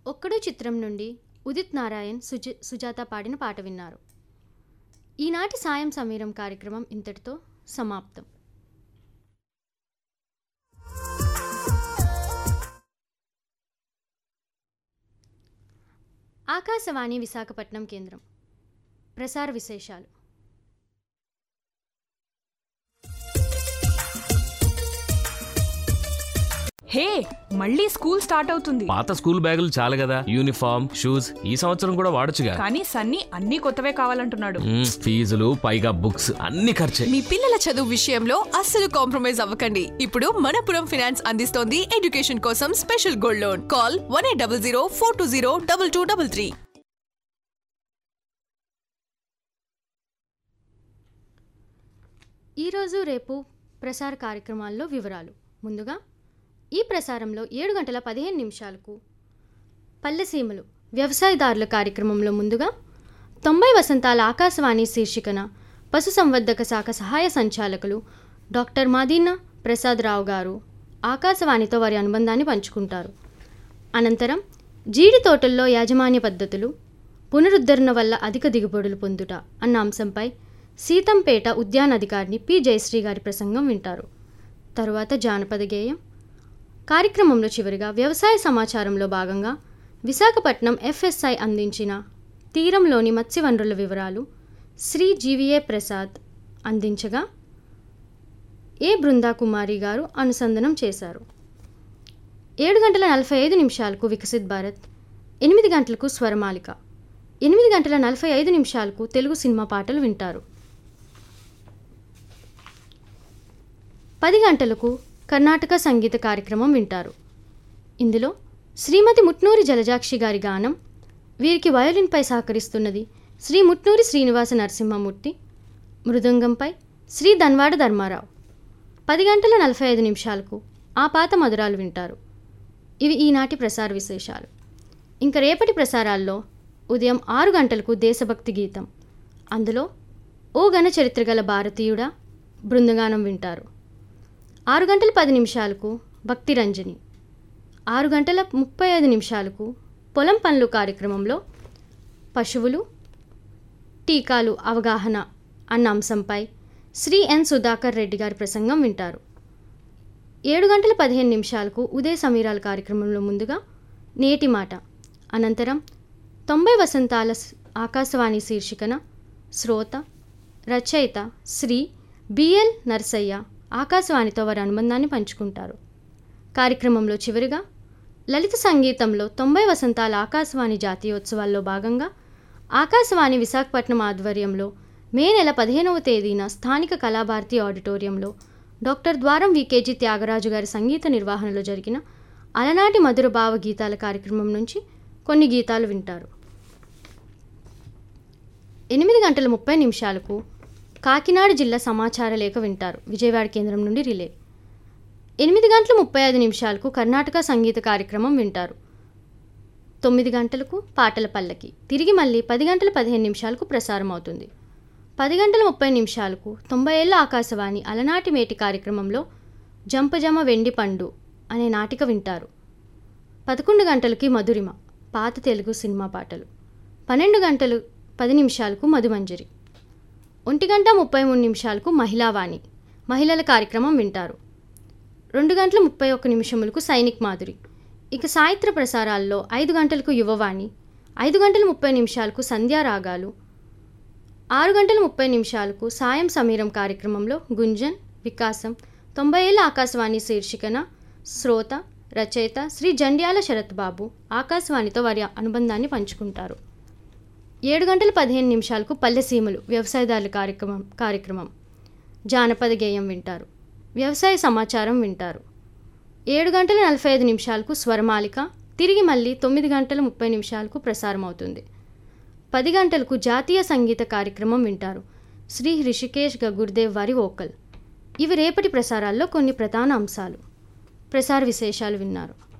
ఒక్కడు చిత్రం నుండి ఉదిత్ నారాయణ్ సుజ సుజాత పాడిన పాట విన్నారు ఈనాటి సాయం సమీరం కార్యక్రమం ఇంతటితో సమాప్తం ఆకాశవాణి విశాఖపట్నం కేంద్రం ప్రసార విశేషాలు హే మళ్ళీ స్కూల్ స్టార్ట్ అవుతుంది పాత స్కూల్ బ్యాగులు చాలు కదా యూనిఫామ్ షూస్ ఈ సంవత్సరం కూడా వాడొచ్చుగా కానీ సన్నీ అన్ని కొత్తవే కావాలంటున్నాడు మ్మ్, ఫీజులు పైగా బుక్స్ అన్ని ఖర్చే మీ పిల్లల చదువు విషయంలో అస్సలు కాంప్రమైజ్ అవ్వకండి ఇప్పుడు మనపురం ఫైనాన్స్ అందిస్తోంది ఎడ్యుకేషన్ కోసం special gold loan call one eight double zero four two zero double two double three ఈరోజు రేపు ప్రసార కార్యక్రమాల్లో వివరాలు ముందుగా ఈ ప్రసారంలో ఏడు గంటల పదిహేను నిమిషాలకు పల్లెసీమలు వ్యవసాయదారుల కార్యక్రమంలో ముందుగా తొంభై వసంతాల ఆకాశవాణి శీర్షికన పశు సంవర్ధక శాఖ సహాయ సంచాలకులు డాక్టర్ మాదీనా ప్రసాద్ రావు గారు ఆకాశవాణితో వారి అనుబంధాన్ని పంచుకుంటారు అనంతరం జీడి తోటల్లో యాజమాన్య పద్ధతులు పునరుద్ధరణ వల్ల అధిక దిగుబడులు పొందుట అన్న అంశంపై సీతంపేట ఉద్యానాధికారిని పి జయశ్రీ గారి ప్రసంగం వింటారు తరువాత జానపద గేయం కార్యక్రమంలో చివరిగా వ్యవసాయ సమాచారంలో భాగంగా విశాఖపట్నం ఎఫ్ఎస్ఐ అందించిన తీరంలోని మత్స్య వనరుల వివరాలు శ్రీ జీవీఏ ప్రసాద్ అందించగా ఏ బృందా కుమారి గారు అనుసంధానం చేశారు ఏడు గంటల నలభై ఐదు నిమిషాలకు వికసిత్ భారత్ ఎనిమిది గంటలకు స్వరమాలిక ఎనిమిది గంటల నలభై ఐదు నిమిషాలకు తెలుగు సినిమా పాటలు వింటారు పది గంటలకు కర్ణాటక సంగీత కార్యక్రమం వింటారు ఇందులో శ్రీమతి ముట్నూరి జలజాక్షి గారి గానం వీరికి వయోలిన్పై సహకరిస్తున్నది శ్రీ ముట్నూరి శ్రీనివాస నరసింహమూర్తి మృదంగంపై శ్రీ ధన్వాడ ధర్మారావు పది గంటల నలభై ఐదు నిమిషాలకు ఆ పాత మధురాలు వింటారు ఇవి ఈనాటి ప్రసార విశేషాలు ఇంక రేపటి ప్రసారాల్లో ఉదయం ఆరు గంటలకు దేశభక్తి గీతం అందులో ఓ ఘన చరిత్ర గల భారతీయుడా బృందగానం వింటారు ఆరు గంటల పది నిమిషాలకు భక్తి రంజని ఆరు గంటల ముప్పై ఐదు నిమిషాలకు పొలం పనులు కార్యక్రమంలో పశువులు టీకాలు అవగాహన అన్న అంశంపై శ్రీ ఎన్ సుధాకర్ రెడ్డి గారి ప్రసంగం వింటారు ఏడు గంటల పదిహేను నిమిషాలకు ఉదయ సమీరాల కార్యక్రమంలో ముందుగా నేటి మాట అనంతరం తొంభై వసంతాల స్- ఆకాశవాణి శీర్షికన శ్రోత రచయిత శ్రీ బిఎల్ నర్సయ్య ఆకాశవాణితో వారి అనుబంధాన్ని పంచుకుంటారు కార్యక్రమంలో చివరిగా లలిత సంగీతంలో తొంభై వసంతాల ఆకాశవాణి జాతీయోత్సవాల్లో భాగంగా ఆకాశవాణి విశాఖపట్నం ఆధ్వర్యంలో మే నెల పదిహేనవ తేదీన స్థానిక కళాభారతి ఆడిటోరియంలో డాక్టర్ ద్వారం వికేజీ త్యాగరాజు గారి సంగీత నిర్వహణలో జరిగిన అలనాటి మధుర భావ గీతాల కార్యక్రమం నుంచి కొన్ని గీతాలు వింటారు ఎనిమిది గంటల ముప్పై నిమిషాలకు కాకినాడ జిల్లా సమాచార లేఖ వింటారు విజయవాడ కేంద్రం నుండి రిలే ఎనిమిది గంటల ముప్పై ఐదు నిమిషాలకు కర్ణాటక సంగీత కార్యక్రమం వింటారు తొమ్మిది గంటలకు పాటల పల్లకి తిరిగి మళ్ళీ పది గంటల పదిహేను నిమిషాలకు ప్రసారం అవుతుంది పది గంటల ముప్పై నిమిషాలకు తొంభై ఏళ్ళ ఆకాశవాణి అలనాటి మేటి కార్యక్రమంలో జంపజమ వెండి పండు అనే నాటిక వింటారు పదకొండు గంటలకి మధురిమ పాత తెలుగు సినిమా పాటలు పన్నెండు గంటలు పది నిమిషాలకు మధుమంజరి ఒంటి గంట ముప్పై మూడు నిమిషాలకు మహిళావాణి మహిళల కార్యక్రమం వింటారు రెండు గంటల ముప్పై ఒక్క నిమిషములకు సైనిక్ మాధురి ఇక సాయంత్ర ప్రసారాల్లో ఐదు గంటలకు యువవాణి ఐదు గంటల ముప్పై నిమిషాలకు సంధ్యారాగాలు ఆరు గంటల ముప్పై నిమిషాలకు సాయం సమీరం కార్యక్రమంలో గుంజన్ వికాసం తొంభై ఏళ్ళ ఆకాశవాణి శీర్షికన శ్రోత రచయిత శ్రీ జండ్యాల శరత్ బాబు ఆకాశవాణితో వారి అనుబంధాన్ని పంచుకుంటారు ఏడు గంటల పదిహేను నిమిషాలకు పల్లెసీమలు వ్యవసాయదారుల కార్యక్రమం కార్యక్రమం జానపద గేయం వింటారు వ్యవసాయ సమాచారం వింటారు ఏడు గంటల నలభై ఐదు నిమిషాలకు స్వరమాలిక తిరిగి మళ్ళీ తొమ్మిది గంటల ముప్పై నిమిషాలకు ప్రసారం అవుతుంది పది గంటలకు జాతీయ సంగీత కార్యక్రమం వింటారు శ్రీ హృషికేష్ గగుర్దేవ్ వారి వోకల్ ఇవి రేపటి ప్రసారాల్లో కొన్ని ప్రధాన అంశాలు ప్రసార విశేషాలు విన్నారు